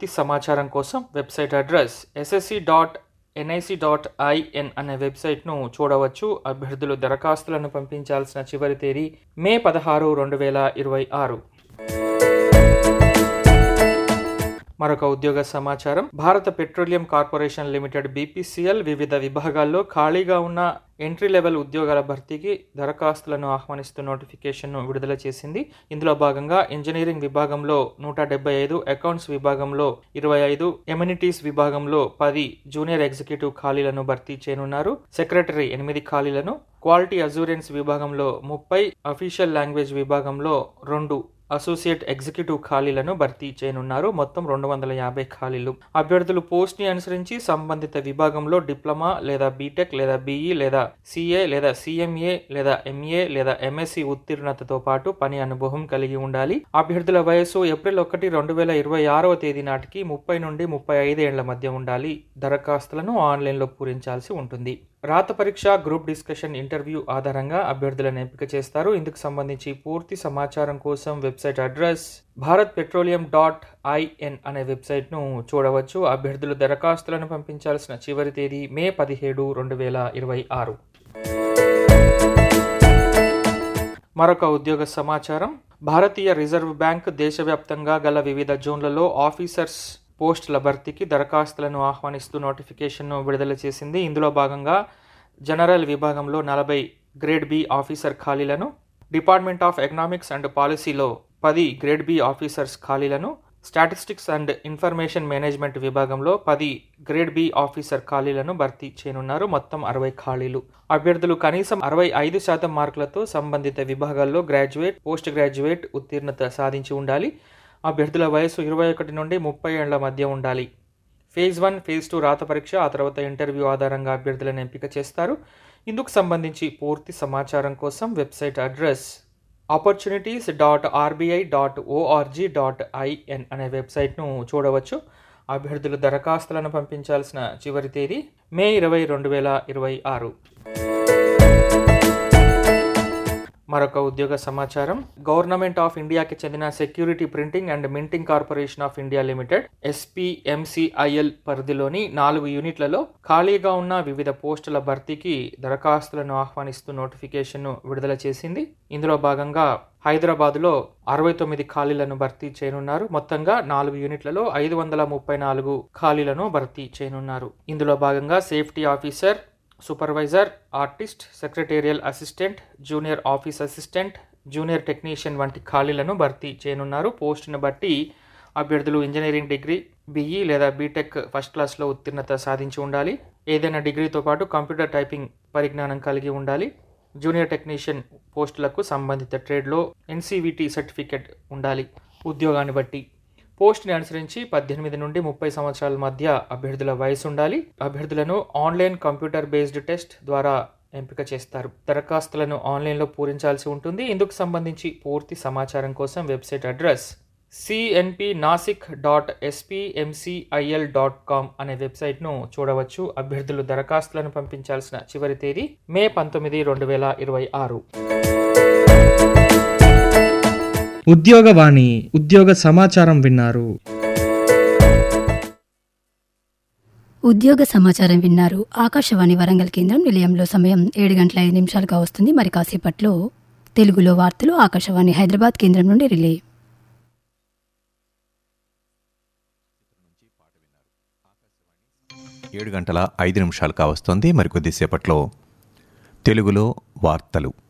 పూర్తి సమాచారం కోసం website address SSC dot NIC dot IN అనే వెబ్సైట్ను చూడవచ్చు అభ్యర్థులు దరఖాస్తులను పంపించాల్సిన చివరి తేదీ మే పదహారు రెండు వేల ఇరవై ఆరు మరొక ఉద్యోగ సమాచారం భారత పెట్రోలియం కార్పొరేషన్ లిమిటెడ్ బీపీసీఎల్ వివిధ విభాగాల్లో ఖాళీగా ఉన్న ఎంట్రీ లెవెల్ ఉద్యోగాల భర్తీకి దరఖాస్తులను ఆహ్వానిస్తూ నోటిఫికేషన్ను విడుదల చేసింది ఇందులో భాగంగా ఇంజనీరింగ్ విభాగంలో నూట డెబ్బై ఐదు అకౌంట్స్ విభాగంలో ఇరవై ఐదు ఎమ్యూనిటీస్ విభాగంలో పది జూనియర్ ఎగ్జిక్యూటివ్ ఖాళీలను భర్తీ చేయనున్నారు సెక్రటరీ ఎనిమిది ఖాళీలను క్వాలిటీ అజూరెన్స్ విభాగంలో ముప్పై అఫీషియల్ లాంగ్వేజ్ విభాగంలో రెండు అసోసియేట్ ఎగ్జిక్యూటివ్ ఖాళీలను భర్తీ చేయనున్నారు మొత్తం రెండు వందల యాభై ఖాళీలు అభ్యర్థులు పోస్ట్ ని అనుసరించి సంబంధిత విభాగంలో డిప్లొమా లేదా బీటెక్ లేదా బీఈ లేదా సిఏ లేదా సిఎంఏ లేదా ఎంఏ లేదా ఎంఎస్సి ఉత్తీర్ణతతో పాటు పని అనుభవం కలిగి ఉండాలి అభ్యర్థుల వయసు ఏప్రిల్ ఒకటి రెండు వేల ఇరవై ఆరవ తేదీ నాటికి ముప్పై నుండి ముప్పై ఐదు ఏళ్ల మధ్య ఉండాలి దరఖాస్తులను ఆన్లైన్లో పూరించాల్సి ఉంటుంది రాత పరీక్ష గ్రూప్ డిస్కషన్ ఇంటర్వ్యూ ఆధారంగా అభ్యర్థులను ఎంపిక చేస్తారు ఇందుకు సంబంధించి పూర్తి సమాచారం కోసం website address Bharat petroleum dot IN అనే వెబ్సైట్ను చూడవచ్చు అభ్యర్థులు దరఖాస్తులను పంపించాల్సిన చివరి తేదీ మే పదిహేడు రెండు వేల ఇరవై ఆరు మరొక ఉద్యోగ సమాచారం భారతీయ రిజర్వ్ బ్యాంక్ దేశవ్యాప్తంగా గల వివిధ జోన్లలో ఆఫీసర్స్ పోస్టుల భర్తీకి దరఖాస్తులను ఆహ్వానిస్తూ నోటిఫికేషన్ను విడుదల చేసింది ఇందులో భాగంగా జనరల్ విభాగంలో నలభై గ్రేడ్ బి ఆఫీసర్ ఖాళీలను డిపార్ట్మెంట్ ఆఫ్ ఎకనామిక్స్ అండ్ పాలసీలో పది గ్రేడ్ బి ఆఫీసర్స్ ఖాళీలను స్టాటిస్టిక్స్ అండ్ ఇన్ఫర్మేషన్ మేనేజ్మెంట్ విభాగంలో పది గ్రేడ్ బి ఆఫీసర్ ఖాళీలను భర్తీ చేయనున్నారు మొత్తం అరవై ఖాళీలు అభ్యర్థులు కనీసం అరవై ఐదు శాతం మార్కులతో సంబంధిత విభాగాల్లో గ్రాడ్యుయేట్ పోస్ట్ గ్రాడ్యుయేట్ ఉత్తీర్ణత సాధించి ఉండాలి అభ్యర్థుల వయసు ఇరవై ఒకటి నుండి ముప్పై ఏళ్ల మధ్య ఉండాలి ఫేజ్ వన్ ఫేజ్ టూ రాత పరీక్ష ఆ తర్వాత ఇంటర్వ్యూ ఆధారంగా అభ్యర్థులను ఎంపిక చేస్తారు ఇందుకు సంబంధించి పూర్తి సమాచారం కోసం website address opportunities dot RBI dot ORG dot IN అనే వెబ్సైట్ను చూడవచ్చు అభ్యర్థులు దరఖాస్తులను పంపించాల్సిన చివరి తేదీ మే ఇరవై రెండు వేల ఇరవై ఆరు మరొక ఉద్యోగ సమాచారం గవర్నమెంట్ ఆఫ్ ఇండియాకి చెందిన security printing and minting corporation of India limited SPMCIL పరిధిలోని నాలుగు యూనిట్లలో ఖాళీగా ఉన్న వివిధ పోస్టుల భర్తీకి దరఖాస్తులను ఆహ్వానిస్తూ నోటిఫికేషన్ను విడుదల చేసింది ఇందులో భాగంగా హైదరాబాద్లో అరవై తొమ్మిది ఖాళీలను భర్తీ చేయనున్నారు మొత్తంగా నాలుగు యూనిట్లలో ఐదు వందల ముప్పై నాలుగు ఖాళీలను భర్తీ చేయనున్నారు ఇందులో భాగంగా safety officer supervisor artist secretarial assistant junior office assistant junior technician వంటి ఖాళీలను భర్తీ చేయనున్నారు పోస్టును బట్టి అభ్యర్థులు ఇంజనీరింగ్ డిగ్రీ బీఈ లేదా బీటెక్ ఫస్ట్ క్లాస్లో ఉత్తీర్ణత సాధించి ఉండాలి ఏదైనా డిగ్రీతో పాటు కంప్యూటర్ టైపింగ్ పరిజ్ఞానం కలిగి ఉండాలి జూనియర్ టెక్నీషియన్ పోస్టులకు సంబంధిత ట్రేడ్లో ఎన్సీవిటీ సర్టిఫికెట్ ఉండాలి ఉద్యోగాన్ని బట్టి పోస్ట్ని అనుసరించి పద్దెనిమిది నుండి ముప్పై సంవత్సరాల మధ్య అభ్యర్థుల వయసు ఉండాలి అభ్యర్థులను ఆన్లైన్ కంప్యూటర్ బేస్డ్ టెస్ట్ ద్వారా ఎంపిక చేస్తారు దరఖాస్తులను ఆన్లైన్లో పూరించాల్సి ఉంటుంది ఇందుకు సంబంధించి పూర్తి సమాచారం కోసం website address CNP Nashik dot SPMCIL dot com అనే వెబ్సైట్ను చూడవచ్చు అభ్యర్థులు దరఖాస్తులను పంపించాల్సిన చివరి తేదీ మే పంతొమ్మిది రెండు వేల ఇరవై ఆరు ఉద్యోగవాణి ఉద్యోగ సమాచారం విన్నారు ఉద్యోగ సమాచారం విన్నారు ఆకాశవాణి వరంగల్ కేంద్రం నిలయంలో సమయం ఏడు గంటల ఐదు నిమిషాలుగా వస్తుంది మరి కాసేపట్లో తెలుగులో వార్తలు ఆకాశవాణి హైదరాబాద్ కేంద్రం నుండి రిలే ఏడు గంటల ఐదు నిమిషాలు కావస్తుంది మరికొద్దిసేపట్లో తెలుగులో వార్తలు